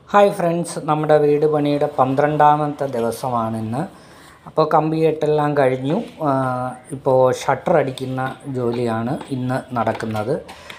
hi friends നമ്മുടെ വീട് പണിയുടെ പന്ത്രണ്ടാമത്തെ ദിവസമാണ് ഇന്ന് അപ്പോൾ കമ്പി കെട്ടെല്ലാം കഴിഞ്ഞു ആ, ഇപ്പോൾ ഷട്ടർ അടിക്കുന്ന ജോലിയാണ് ഇന്ന് നടക്കുന്നത്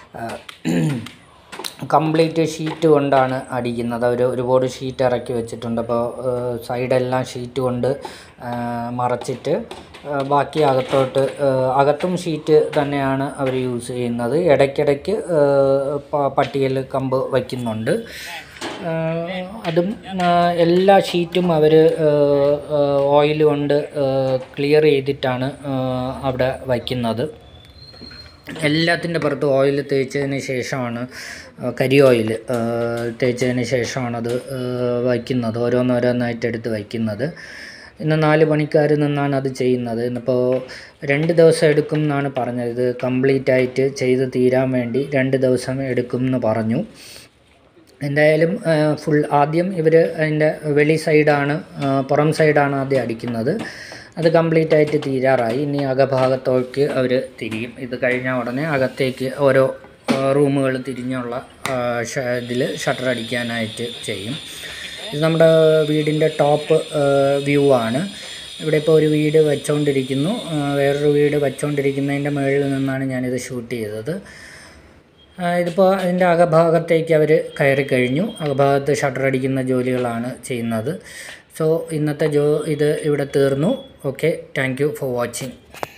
കംപ്ലീറ്റ് ഷീറ്റ് കൊണ്ടാണ് അടിക്കുന്നത് അവർ ഒരുപാട് ഷീറ്റ് ഇറക്കി വെച്ചിട്ടുണ്ട് അപ്പോൾ സൈഡെല്ലാം ഷീറ്റ് കൊണ്ട് ആ, മറച്ചിട്ട് ആ, ബാക്കി അകത്തോട്ട് ആ, അകത്തും ഷീറ്റ് തന്നെയാണ് അവർ യൂസ് ചെയ്യുന്നത് ഇടയ്ക്കിടയ്ക്ക് ആ, പ- പട്ടികയിൽ കമ്പ് വയ്ക്കുന്നുണ്ട് ആ, അതും ആ, എല്ലാ ഷീറ്റും അവർ ഓയിൽ കൊണ്ട് ക്ലിയർ ചെയ്തിട്ടാണ് ആ, അവിടെ വയ്ക്കുന്നത് എല്ലാത്തിൻ്റെ പുറത്ത് ഓയിൽ തേച്ചതിന് ശേഷമാണ് ആ, കരി ഓയിൽ ആ, തേച്ചതിന് ശേഷമാണത് ആ, വയ്ക്കുന്നത് ഓരോന്നോരോന്നായിട്ട് എടുത്ത് വയ്ക്കുന്നത് ഇന്ന് നാല് പണിക്കാർ നിന്നാണ് അത് ചെയ്യുന്നത് ഇന്നിപ്പോൾ രണ്ട് ദിവസം എടുക്കും എന്നാണ് പറഞ്ഞത് ഇത് കംപ്ലീറ്റ് ആയിട്ട് ചെയ്ത് തീരാൻ വേണ്ടി രണ്ട് ദിവസം എടുക്കും എന്ന് പറഞ്ഞു എന്തായാലും ഫുൾ ആദ്യം ഇവർ അതിൻ്റെ വെളി സൈഡാണ് ആ, പുറം സൈഡാണ് ആദ്യം അടിക്കുന്നത് അത് കംപ്ലീറ്റ് ആയിട്ട് തീരാറായി ഇനി അകഭാഗത്തേക്ക് അവർ തിരിയും ഇത് കഴിഞ്ഞ ഉടനെ അകത്തേക്ക് ഓരോ റൂമുകൾ തിരിഞ്ഞുള്ള ഇതിൽ ഷട്ടർ അടിക്കാനായിട്ട് ചെയ്യും ഇത് നമ്മുടെ വീടിൻ്റെ ടോപ്പ് വ്യൂ ആണ് ഇവിടെ ഇപ്പോൾ ഒരു വീട് വെച്ചുകൊണ്ടിരിക്കുന്നു ആ, വേറൊരു വീട് വെച്ചുകൊണ്ടിരിക്കുന്നതിൻ്റെ മുകളിൽ നിന്നാണ് ഞാനിത് ഷൂട്ട് ചെയ്തത് ആ, ഇതിപ്പോൾ അതിൻ്റെ അകഭാഗത്തേക്ക് അവർ കയറി കഴിഞ്ഞു അകഭാഗത്ത് ഷട്ടർ അടിക്കുന്ന ജോലികളാണ് ചെയ്യുന്നത് സോ ഇന്നത്തെ ജോ ഇത് ഇവിടെ തീർന്നു okay thank you for watching